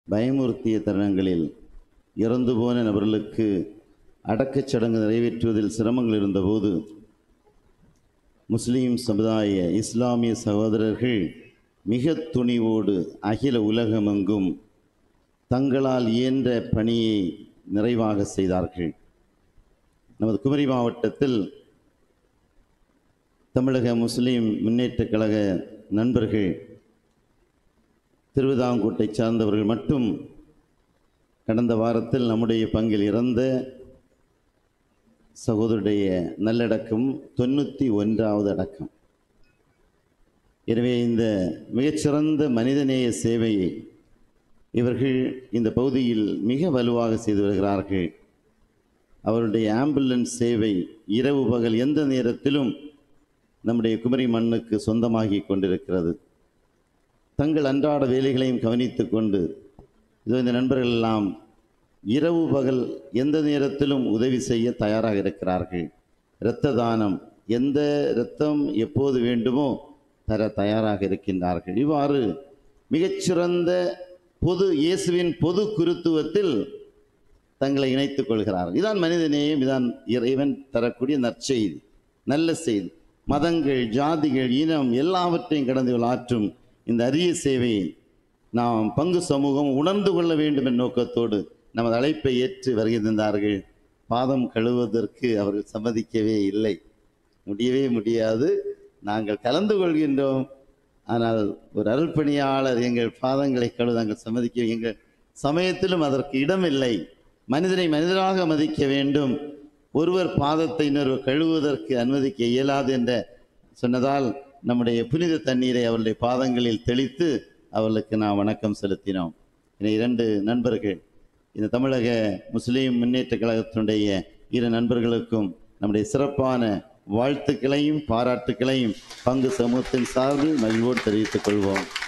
பயமுறுத்திய தருணங்களில் இறந்து போன நபர்களுக்கு அடக்கச் சடங்கு நிறைவேற்றுவதில் சிரமங்கள் இருந்தபோது முஸ்லீம் சமுதாய இஸ்லாமிய சகோதரர்கள் மிக துணிவோடு அகில உலகமெங்கும் தங்களால் இயன்ற பணியை நிறைவாக செய்தார்கள் நமது குமரி மாவட்டத்தில் தமிழக முஸ்லீம் முன்னேற்றக் கழக நண்பர்கள் திருவிதாங்கூட்டை சார்ந்தவர்கள் மட்டும் கடந்த வாரத்தில் நம்முடைய பங்கில் இறந்த சகோதரருடைய நல்லடக்கம் தொண்ணூற்றி ஒன்றாவது அடக்கம் எனவே இந்த மிகச்சிறந்த மனிதநேய சேவையை இவர்கள் இந்த பகுதியில் மிக வலுவாக செய்து வருகிறார்கள் அவருடைய ஆம்புலன்ஸ் சேவை இரவு பகல் எந்த நேரத்திலும் நம்முடைய குமரி மண்ணுக்கு சொந்தமாகி கொண்டிருக்கிறது தங்கள் அன்றாட வேலைகளையும் கவனித்து கொண்டு இதோ இந்த நண்பர்கள் எல்லாம் இரவு பகல் எந்த நேரத்திலும் உதவி செய்ய தயாராக இருக்கிறார்கள் இரத்த தானம் எந்த இரத்தம் எப்போது வேண்டுமோ தர தயாராக இருக்கின்றார்கள் இவ்வாறு மிகச்சிறந்த பொது இயேசுவின் பொது குருத்துவத்தில் தங்களை இணைத்துக் கொள்கிறார்கள் இதான் மனிதநேயம் இதான் இறைவன் தரக்கூடிய நற்செய்தி நல்ல செய்தி மதங்கள் ஜாதிகள் இனம் எல்லாவற்றையும் கடந்து ஆற்றும் இந்த அரிய சேவையை நாம் பங்கு சமூகம் உணர்ந்து கொள்ள வேண்டும் என்ற நோக்கத்தோடு நமது அழைப்பை ஏற்று வருகை தந்தார்கள் பாதம் கழுவுவதற்கு அவர்கள் சம்மதிக்கவே இல்லை முடியவே முடியாது நாங்கள் கலந்து கொள்கின்றோம் ஆனால் ஒரு அருள்பணியாளர் எங்கள் பாதங்களை கழுவ நாங்கள் சம்மதிக்க எங்கள் சமயத்திலும் அதற்கு இடமில்லை மனிதனை மனிதராக மதிக்க வேண்டும் ஒருவர் பாதத்தை இன்னொருவர் கழுவுவதற்கு அனுமதிக்க இயலாது என்ற சொன்னதால் நம்முடைய புனித தண்ணீரை அவருடைய பாதங்களில் தெளித்து அவர்களுக்கு நாம் வணக்கம் செலுத்தினோம் இந்த இரண்டு நண்பர்கள் இந்த தமிழக முஸ்லீம் முன்னேற்ற கழகத்தினுடைய இரு நண்பர்களுக்கும் நம்முடைய சிறப்பான வாழ்த்துக்களையும் பாராட்டுக்களையும் பங்கு சமூகத்தின் சார்பில் மகிழ்வோடு தெரிவித்துக் கொள்வோம்